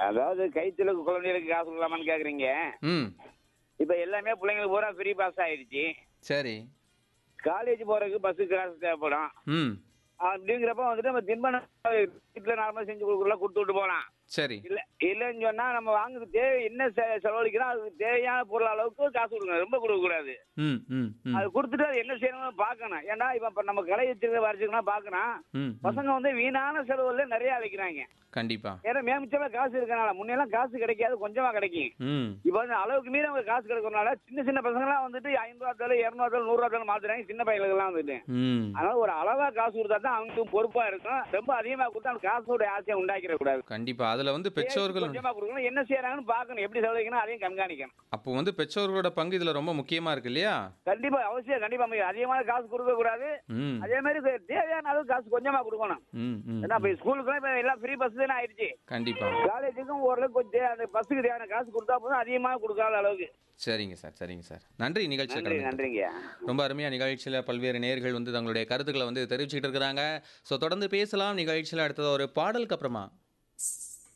அதாவது கைத்துல குழந்தைகளுக்கு காசு கொடுக்கலாமான்னு கேக்குறீங்க ம் இப்ப எல்லாமே பிள்ளைங்களுக்கு பூரா ஃப்ரீ பாஸ் ஆயிடுச்சு சரி காலேஜ் போறதுக்கு பஸ்ஸுக்கு காசு தேவைப்படும் ம் அப்படிங்கிறப்ப வந்துட்டு நம்ம தின்பண்டம் வீட்டுல நார்மலா செஞ்சு கொடுக்கலாம் கொடுத்து விட்டு போகலாம் சரி இல்ல இல்லைன்னு சொன்னா நம்ம வாங்குறது தேவை என்ன செ- செலவழிக்கிறோம் அதுக்கு தேவையான பொருள் அளவுக்கு காசு கொடுக்கணும் ரொம்ப கொடுக்க கூடாது ம் ம் ம் அது கொடுத்துட்டு அது என்ன செய்யணும்னு பார்க்கணும் ஏன்னா இப்ப இப்ப நம்ம கடை வச்சிருக்க வரைச்சிக்கணும் பார்க்கணும் ம் ம். பசங்க வந்து வீணான செலவுல நிறைய அழைக்கிறாங்க கண்டிப்பா ஏன்னா மேமிச்சமா காசு இருக்கனால முன்னெல்லாம் காசு கிடைக்காது கொஞ்சமா கிடைக்கும் ம் இப்ப வந்து அளவுக்கு மீறி அவங்க காசு கிடைக்கிறதுனால சின்ன சின்ன பசங்கலாம் வந்துட்டு ஐநூறுவா தாள் இரநூறுவா தாள் நூறுவா தாள் மாத்துறாங்க சின்ன பையனுக்கெல்லாம் வந்துட்டு ம் அதனால ஒரு அளவா காசு கொடுத்தா தான் அவங்களுக்கும் பொறுப்பா இருக்கும் ரொம்ப அதிகமா கொடுத்தா அந்த காசோட ஆசையை உண்டாக்கிட கூடாது கண்டிப்பா அதுல வந்து பெற்றோர்கள் கொஞ்சமா கொடுக்கணும் என்ன செய்யறாங்கன்னு பார்க்கணும் எப்படி செலவழிக்கணும் அதையும் கண்காணிக்கணும் அப்போ வந்து பெற்றோர்களோட பங்கு இதுல ரொம்ப முக்கியமா இருக்கு இல்லையா கண்டிப்பா அவசியம் கண்டிப்பா அமையும். அதிகமான காசு கொடுக்க கூடாது ம் அதே மாதிரி தே- தேவையான அளவு காசு கொஞ்சமா கொடுக்கணும் ம் ம் ஏன்னா இப்ப ஸ்கூலுக்குலாம் இப்ப எல்லாம் ஃப்ரீ பஸ் தானே ஆயிடுச்சு கண்டிப்பா காலேஜுக்கும் ஓரளவுக்கு கொஞ்சம் தே- அந்த பஸ்ஸுக்கு தேவையான காசு கொடுத்தா போதும் அதிகமாக கொடுக்காத அளவுக்கு சரிங்க சார் சரிங்க சார் நன்றி நிகழ்ச்சியில் நன்றி கலந்து நன்றிங்க ரொம்ப அருமையாக நிகழ்ச்சியில் பல்வேறு நேர்கள் வந்து தங்களுடைய கருத்துக்களை வந்து தெரிவிச்சுக்கிட்டு இருக்கிறாங்க ஸோ தொடர்ந்து பேசலாம் நிகழ்ச்சியில் அடுத்தது ஒரு பாடலுக்கு அப்புறமா